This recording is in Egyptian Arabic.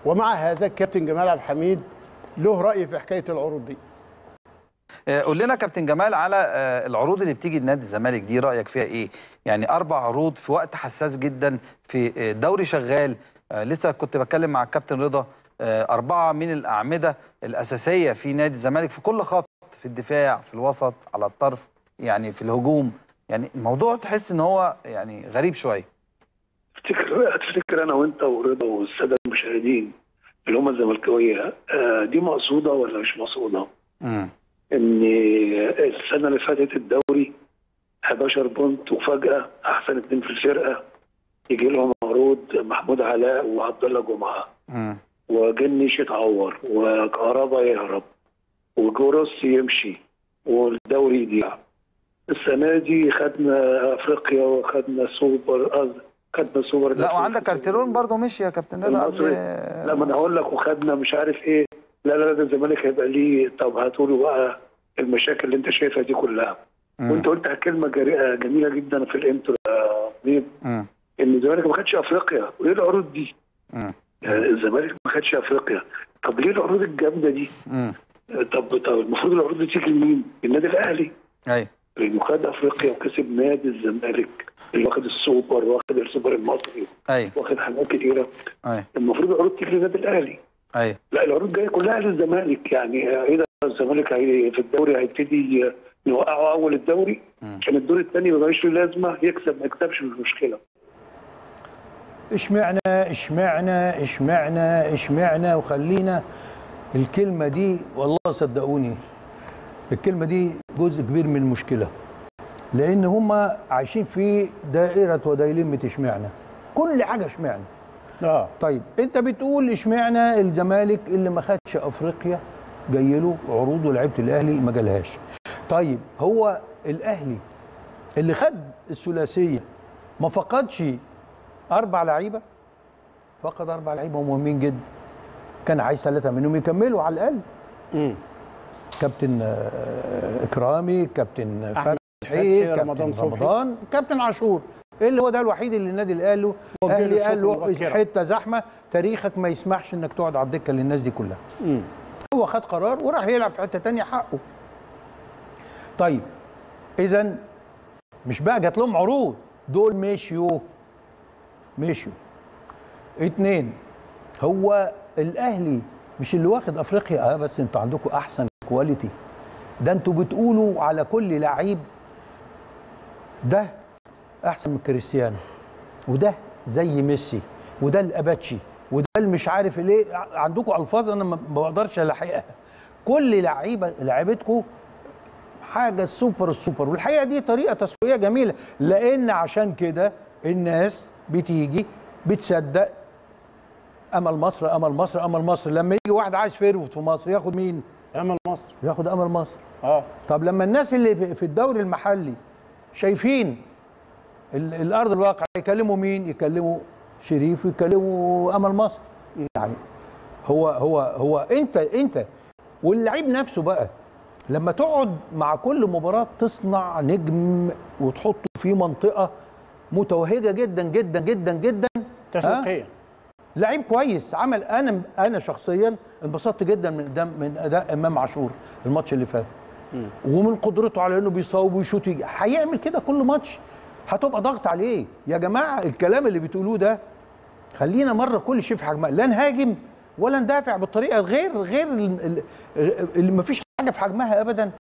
ومع هذا الكابتن جمال عبد الحميد له راي في حكايه العروض دي آه، قول لنا كابتن جمال على آه، العروض اللي بتيجي لنادي الزمالك دي رايك فيها ايه يعني اربع عروض في وقت حساس جدا في آه، دوري شغال آه، لسه كنت بتكلم مع الكابتن رضا آه، اربعه من الاعمده الاساسيه في نادي الزمالك في كل خط في الدفاع في الوسط على الطرف يعني في الهجوم يعني الموضوع تحس ان هو يعني غريب شويه تفتكر تفتكر انا وانت ورضا والساده المشاهدين اللي هم الزملكاويه آه، دي مقصوده ولا مش مقصوده؟ امم ان السنه اللي فاتت الدوري 11 بونت وفجاه احسن اتنين في الفرقه يجي لهم عروض محمود علاء وعبد الله جمعه امم وجنش يتعور وكهربا يهرب وجوروس يمشي والدوري يضيع السنه دي خدنا افريقيا وخدنا سوبر قصدي خدنا سوبر لا وعندك كارتيرون برضه مشي يا كابتن رضا قبل المصري. لا ما انا هقول لك وخدنا مش عارف ايه لا لا لا ده الزمالك هيبقى ليه طب هاتوا له بقى المشاكل اللي انت شايفها دي كلها مم. وانت قلت كلمه جريئه جميله جدا في الانترو يا طبيب مم. ان الزمالك ما خدش افريقيا وايه العروض دي؟ مم. يعني الزمالك ما خدش افريقيا طب ليه العروض الجامده دي؟ مم. طب طب المفروض العروض دي تيجي لمين؟ النادي الاهلي ايوه لانه خد افريقيا وكسب نادي الزمالك اللي واخد السوبر واخد السوبر المصري ايوه واخد حاجات كتيره ايوه المفروض العروض تيجي للنادي الاهلي ايوه لا العروض جايه كلها للزمالك يعني ايه ده الزمالك هي- في الدوري هيبتدي نوقعه اول الدوري مم. عشان الدور الثاني ما بقاش له لازمه يكسب ما يكسبش مش مشكله اشمعنى اشمعنى اشمعنى اشمعنى وخلينا الكلمة دي والله صدقوني الكلمة دي جزء كبير من المشكلة لأن هم عايشين في دائرة ودايلمة اشمعنى كل حاجة اشمعنى اه طيب انت بتقول اشمعنى الزمالك اللي ما خدش افريقيا جاي له عروض ولعيبه الاهلي ما جالهاش طيب هو الاهلي اللي خد الثلاثيه ما فقدش اربع لعيبه فقد اربع لعيبه مهمين جدا كان عايز ثلاثه منهم يكملوا على الاقل مم. كابتن آه، اكرامي كابتن أحمد فتحي فتحي، رمضان كابتن صبحي. رمضان كابتن عاشور اللي هو ده الوحيد اللي النادي اللي قال له وجه له اهلي الشكر قال له مبكراً. حته زحمه تاريخك ما يسمحش انك تقعد على الدكه للناس دي كلها مم. هو خد قرار وراح يلعب في حته تانية حقه طيب اذا مش بقى جات لهم عروض دول مشيوا مشيوا اتنين هو الاهلي مش اللي واخد افريقيا اه بس انتوا عندكم احسن كواليتي ده انتوا بتقولوا على كل لعيب ده احسن من كريستيانو وده زي ميسي وده الاباتشي وده اللي مش عارف ليه عندكم الفاظ انا ما ما بقدرش الاحقها كل لعيبه لعيبتكم حاجه سوبر السوبر والحقيقه دي طريقه تسويقيه جميله لان عشان كده الناس بتيجي بتصدق امل مصر امل مصر امل مصر لما يجي واحد عايز فيرود في مصر ياخد مين امل مصر ياخد امل مصر اه طب لما الناس اللي في في الدوري المحلي شايفين ال- الارض الواقع يكلموا مين يكلموا شريف ويكلموا امل مصر يعني هو هو هو انت انت واللعيب نفسه بقى لما تقعد مع كل مباراه تصنع نجم وتحطه في منطقه متوهجه جدا جدا جدا جدا تسويقيا لعيب كويس عمل انا انا شخصيا انبسطت جدا من قدام من اداء امام عاشور الماتش اللي فات ومن قدرته على انه بيصوب ويشوط يجي. هيعمل كده كل ماتش هتبقى ضغط عليه يا جماعه الكلام اللي بتقولوه ده خلينا مره كل شيء في حجمها لا نهاجم ولا ندافع بالطريقه غير غير ال- ال- اللي مفيش حاجه في حجمها ابدا